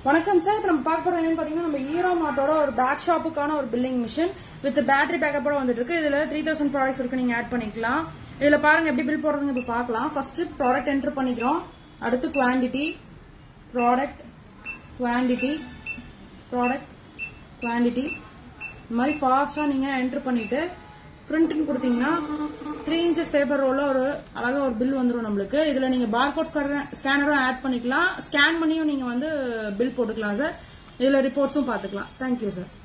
வணக்கம் சார் இப்ப நம்ம பார்க்க போறது என்னன்னு பாத்தீங்கன்னா நம்ம ஈரோ மார்ட்டோட ஒரு பேக் ஷாப்புக்கான ஒரு பில்லிங் மிஷின் வித் பேட்டரி பேக்கப்போட வந்துட்டு இருக்கு இதுல த்ரீ தௌசண்ட் ப்ராடக்ட்ஸ் இருக்கு நீங்க ஆட் பண்ணிக்கலாம் இதுல பாருங்க எப்படி பில் போடுறதுங்க இப்ப பார்க்கலாம் ஃபர்ஸ்ட் ப்ராடக்ட் என்டர் பண்ணிக்கிறோம் அடுத்து quantity product quantity product quantity இந்த மாதிரி ஃபாஸ்டா நீங்க என்டர் பண்ணிட்டு பிரிண்ட்னு கொடுத்தீங்கன்னா த்ரீ இன்ச்சஸ் பேப்பர் ரோல ஒரு அழகா ஒரு பில் வந்துடும் நம்மளுக்கு இதுல நீங்க பார்கோட் ஸ்கேனரும் ஆட் பண்ணிக்கலாம் ஸ்கேன் பண்ணியும் நீங்க வந்து பில் போட்டுக்கலாம் சார் இதுல ரிப்போர்ட்ஸும் பாத்துக்கலாம் தேங்க்யூ சார்